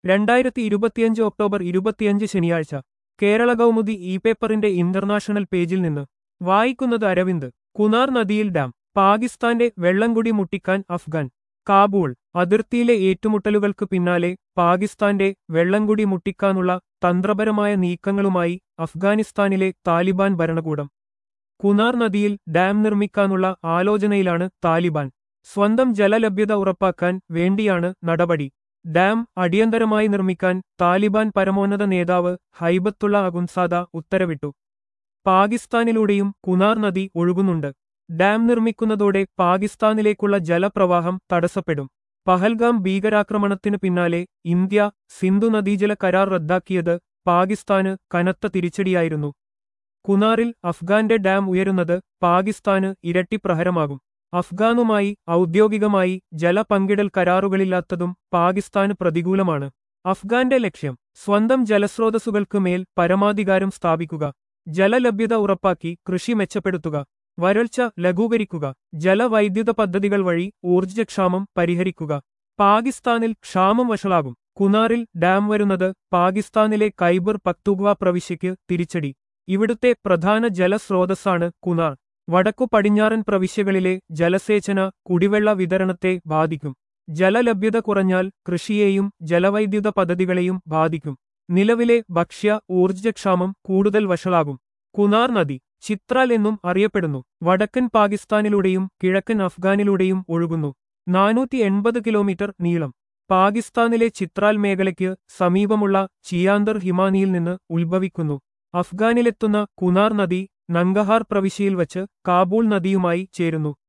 രണ്ടായിരത്തി ഇരുപത്തിയഞ്ച് ഒക്ടോബർ ഇരുപത്തിയഞ്ച് ശനിയാഴ്ച കേരള കൗമുദി ഇ പേപ്പറിന്റെ ഇന്റർനാഷണൽ പേജിൽ നിന്ന് വായിക്കുന്നത് അരവിന്ദ് കുനാർ നദിയിൽ ഡാം പാകിസ്ഥാന്റെ വെള്ളംകുടി മുട്ടിക്കാൻ അഫ്ഗാൻ കാബൂൾ അതിർത്തിയിലെ ഏറ്റുമുട്ടലുകൾക്ക് പിന്നാലെ പാകിസ്ഥാന്റെ വെള്ളംകുടി മുട്ടിക്കാനുള്ള തന്ത്രപരമായ നീക്കങ്ങളുമായി അഫ്ഗാനിസ്ഥാനിലെ താലിബാൻ ഭരണകൂടം കുനാർ നദിയിൽ ഡാം നിർമ്മിക്കാനുള്ള ആലോചനയിലാണ് താലിബാൻ സ്വന്തം ജലലഭ്യത ഉറപ്പാക്കാൻ വേണ്ടിയാണ് നടപടി ഡാം അടിയന്തരമായി നിർമ്മിക്കാൻ താലിബാൻ പരമോന്നത നേതാവ് ഹൈബത്തുള്ള അഗുൻസാദ ഉത്തരവിട്ടു പാകിസ്ഥാനിലൂടെയും കുനാർ നദി ഒഴുകുന്നുണ്ട് ഡാം നിർമ്മിക്കുന്നതോടെ പാകിസ്ഥാനിലേക്കുള്ള ജലപ്രവാഹം തടസ്സപ്പെടും പഹൽഗാം ഭീകരാക്രമണത്തിനു പിന്നാലെ ഇന്ത്യ സിന്ധു നദീജല കരാർ റദ്ദാക്കിയത് പാകിസ്ഥാന് കനത്ത തിരിച്ചടിയായിരുന്നു കുനാറിൽ അഫ്ഗാന്റെ ഡാം ഉയരുന്നത് പാകിസ്ഥാന് ഇരട്ടി പ്രഹരമാകും അഫ്ഗാനുമായി ഔദ്യോഗികമായി ജലപങ്കിടൽ കരാറുകളില്ലാത്തതും പാകിസ്ഥാന് പ്രതികൂലമാണ് അഫ്ഗാന്റെ ലക്ഷ്യം സ്വന്തം ജലസ്രോതസ്സുകൾക്ക് മേൽ പരമാധികാരം സ്ഥാപിക്കുക ജലലഭ്യത ഉറപ്പാക്കി കൃഷി മെച്ചപ്പെടുത്തുക വരൾച്ച ലഘൂകരിക്കുക ജലവൈദ്യുത പദ്ധതികൾ വഴി ഊർജ്ജക്ഷാമം പരിഹരിക്കുക പാകിസ്ഥാനിൽ ക്ഷാമം വഷളാകും കുനാറിൽ ഡാം വരുന്നത് പാകിസ്ഥാനിലെ കൈബർ പക്തുഗ്വ പ്രവിശ്യയ്ക്ക് തിരിച്ചടി ഇവിടുത്തെ പ്രധാന ജലസ്രോതസ്സാണ് കുനാർ വടക്കു പടിഞ്ഞാറൻ പ്രവിശ്യകളിലെ ജലസേചന കുടിവെള്ള വിതരണത്തെ ബാധിക്കും ജലലഭ്യത കുറഞ്ഞാൽ കൃഷിയെയും ജലവൈദ്യുത പദ്ധതികളെയും ബാധിക്കും നിലവിലെ ഭക്ഷ്യ ഊർജ്ജക്ഷാമം കൂടുതൽ വഷളാകും കുനാർ നദി ചിത്രാൽ എന്നും അറിയപ്പെടുന്നു വടക്കൻ പാകിസ്ഥാനിലൂടെയും കിഴക്കൻ അഫ്ഗാനിലൂടെയും ഒഴുകുന്നു നാനൂറ്റി എൺപത് കിലോമീറ്റർ നീളം പാകിസ്ഥാനിലെ ചിത്രാൽ മേഖലയ്ക്ക് സമീപമുള്ള ചിയാന്തർ ഹിമാനിയിൽ നിന്ന് ഉത്ഭവിക്കുന്നു അഫ്ഗാനിലെത്തുന്ന കുനാർ നദി നങ്കഹാർ പ്രവിശ്യയിൽ വച്ച് കാബൂൾ നദിയുമായി ചേരുന്നു